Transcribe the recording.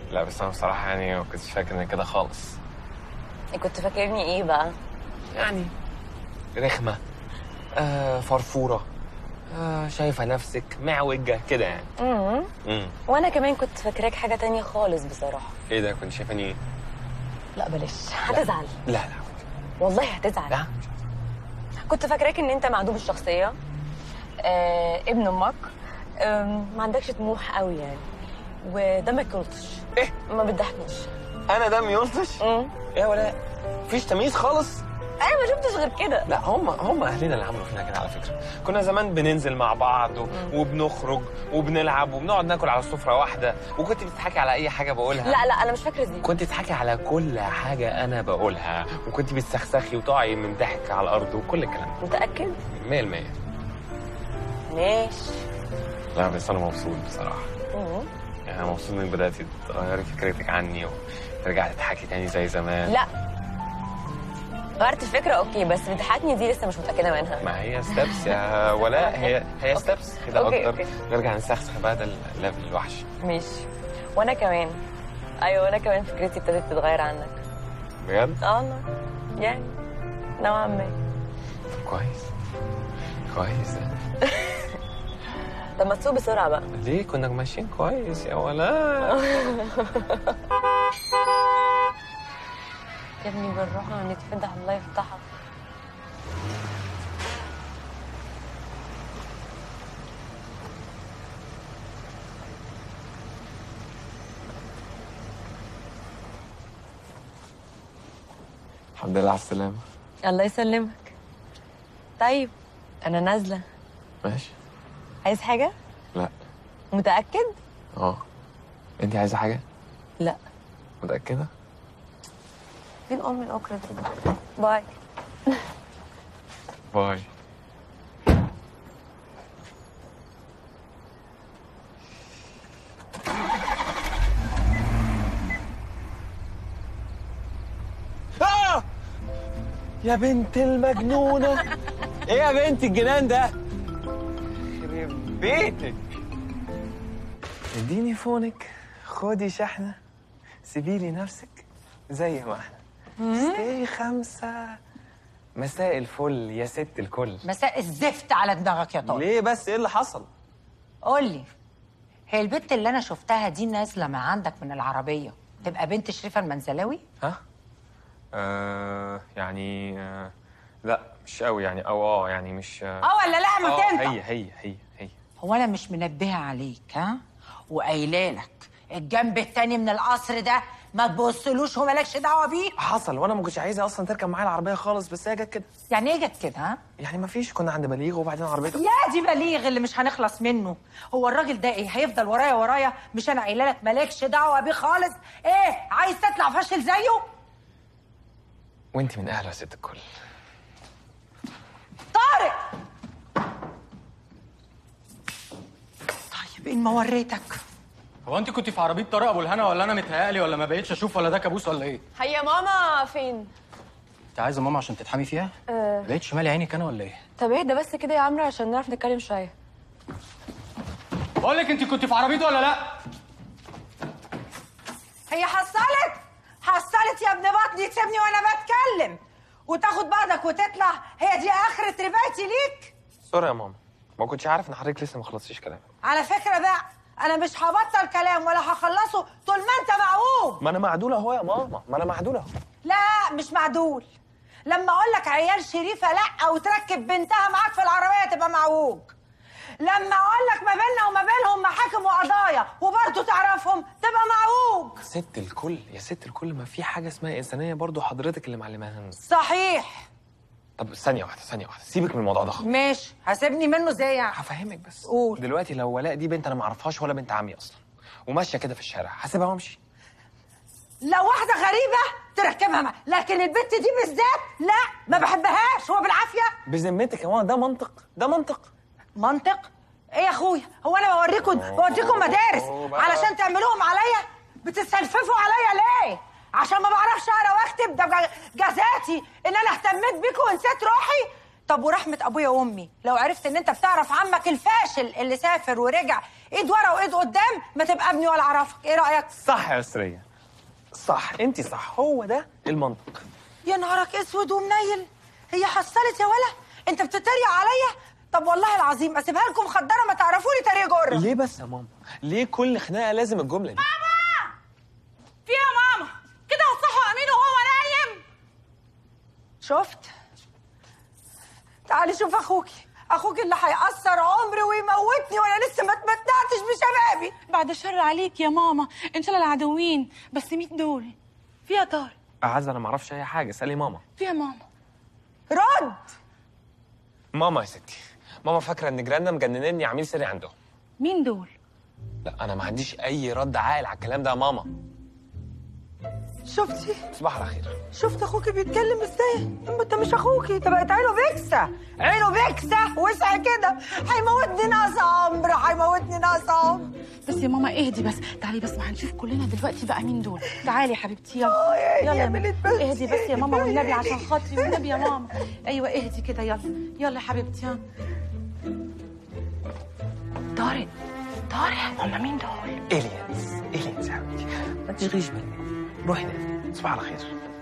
لا بس انا بصراحه يعني ما كنتش فاكر ان كده خالص كنت فاكرني ايه بقى يعني رخمه آه فرفوره آه شايفه نفسك معوجه كده يعني امم امم وانا كمان كنت فاكراك حاجه تانية خالص بصراحه ايه ده كنت شايفاني ايه لا بلاش هتزعل لا لا والله هتزعل لا كنت فاكراك ان انت معدوم الشخصيه آه ابن امك آم، ما عندكش طموح قوي يعني ودمك يلطش ايه ما بتضحكنيش انا دمي يلطش امم ايه ولا مفيش تمييز خالص انا ما شفتش غير كده لا هم هم اهلنا اللي عملوا فينا كده على فكره كنا زمان بننزل مع بعض و... وبنخرج وبنلعب وبنقعد ناكل على سفره واحده وكنت بتضحكي على اي حاجه بقولها لا لا انا مش فاكره دي كنت تضحكي على كل حاجه انا بقولها وكنت بتسخسخي وتقعي من ضحك على الارض وكل الكلام متاكد 100% ماشي لا بس انا مبسوط بصراحه مم. يعني انا مبسوط انك بداتي تغيري فكرتك عني وترجعي تضحكي تاني زي زمان لا غيرت الفكره اوكي بس بتضحكني دي لسه مش متاكده منها ما هي ستبس يا ولاء هي هي ستبس كده أوكي، اكتر أوكي. نرجع نسخسخ بقى ده الليفل الوحش ماشي وانا كمان ايوه وانا كمان فكرتي ابتدت تتغير عنك بجد اه والله يعني نوعا ما كويس كويس طب ما تسوق بسرعه بقى ليه كنا ماشيين كويس يا ولاء يا ابني بالراحه هنتفضح الله يفتحك الحمد لله على السلامه الله يسلمك طيب انا نازله ماشي عايز حاجه لا متاكد اه انت عايزه حاجه لا متاكده فين ام الاكره دي باي باي آه! يا بنت المجنونة ايه يا بنت الجنان ده يخرب بيتك اديني فونك خدي شحنة سيبيلي نفسك زي ما احنا ستي خمسة مساء الفل يا ست الكل مساء الزفت على دماغك يا طارق ليه بس ايه اللي حصل؟ قول لي هي البنت اللي انا شفتها دي نازله من عندك من العربيه تبقى بنت شريفه المنزلاوي ها؟ آه يعني آه لا مش قوي يعني او اه يعني مش اه اه ولا لا ما آه، تنطق هي هي هي هي هو انا مش منبهه عليك ها وقايله لك الجنب التاني من القصر ده ما تبصلوش ومالكش دعوه بيه حصل وانا ما كنتش عايزها اصلا تركب معايا العربيه خالص بس هي جت كده يعني ايه جت كده ها يعني ما فيش كنا عند بليغ وبعدين عربيتها يا دي بليغ اللي مش هنخلص منه هو الراجل ده ايه هيفضل ورايا ورايا مش انا قايله لك مالكش دعوه بيه خالص ايه عايز تطلع فاشل زيه وانت من اهل يا ست الكل طارق طيب ان ما وريتك هو انت كنت في عربيه طارق ابو الهنا ولا انا متهيألي ولا ما بقتش اشوف ولا ده كابوس ولا ايه؟ هي ماما فين انت عايزه ماما عشان تتحمي فيها؟ أه. لقيت شمال عينك انا ولا ايه؟ طب اهدى بس كده يا عمرو عشان نعرف نتكلم شويه بقول لك انت كنت في عربيته ولا لا؟ هي حصلت حصلت يا ابن بطني تسيبني وانا بتكلم وتاخد بعضك وتطلع هي دي اخرة رفايتي ليك سوري يا ماما ما كنتش عارف ان حضرتك لسه ما خلصتيش كلام على فكرة بقى انا مش هبطل كلام ولا هخلصه طول ما انت موعوب ما انا معدول اهو يا ماما ما انا معدول اهو لا مش معدول لما اقول لك عيال شريفه لا وتركب بنتها معاك في العربيه تبقى معوج لما اقول لك ما بيننا وما بينهم محاكم وقضايا وبرضه تعرفهم تبقى معوج ست الكل يا ست الكل ما في حاجه اسمها انسانيه برضو حضرتك اللي معلماها لنا صحيح طب ثانيه واحده ثانيه واحده سيبك من الموضوع ده خالص ماشي هسيبني منه ازاي يعني هفهمك بس قول. دلوقتي لو ولاء دي بنت انا ما اعرفهاش ولا بنت عمي اصلا وماشيه كده في الشارع هسيبها وامشي لو واحده غريبه تركبها مع لكن البت دي بالذات لا ما بحبهاش هو بالعافيه بذمتك يا ماما ده منطق ده منطق منطق ايه يا اخويا هو انا بوريكم بوريكم مدارس بقى. علشان تعملوهم عليا بتستلففوا عليا ليه عشان ما بعرفش اقرا واكتب ده ج- جزاتي ان انا اهتميت بيكم ونسيت روحي طب ورحمه ابويا وامي لو عرفت ان انت بتعرف عمك الفاشل اللي سافر ورجع ايد ورا وايد قدام ما تبقى ابني ولا اعرفك ايه رايك صح يا يسرية صح انت صح هو ده المنطق يا نهارك اسود ومنيل هي حصلت يا ولا انت بتتريق عليا طب والله العظيم اسيبها لكم مخدره ما تعرفوني طريق جره ليه بس يا ماما ليه كل خناقه لازم الجمله دي في إيه يا ماما كده هتصحوا امين وهو نايم شفت تعالي شوف اخوكي اخوكي اللي هيأثر عمري ويموتني وانا لسه ما اتمتعتش بشبابي بعد الشر عليك يا ماما ان شاء الله العدوين بس مين دول فيها طارق اعز انا ما اعرفش اي حاجه اسالي ماما فيها ماما رد ماما يا ستي ماما فاكره ان جيراننا مجننني عميل سري عندهم مين دول لا انا ما عنديش اي رد عاقل على الكلام ده يا ماما شفتي صباح الخير شفت اخوكي بيتكلم ازاي اما انت مش اخوكي ده بقت عينه بيكسه عينه بيكسه وسع كده هيموتني ناقص عمر هيموتني ناقص عمر بس يا ماما اهدي بس تعالي بس ما هنشوف كلنا دلوقتي بقى مين دول تعالي يا حبيبتي يلا آه، يا يلا يا يا بنت ماما بس. اهدي بس يا ماما والنبي عشان خاطري والنبي يا ماما ايوه اهدي كده يلا يلا يا حبيبتي يلا طارق طارق هما مين دول الينز الينز يا حبيبتي ما تشغليش بالك روحي نامي صباح الخير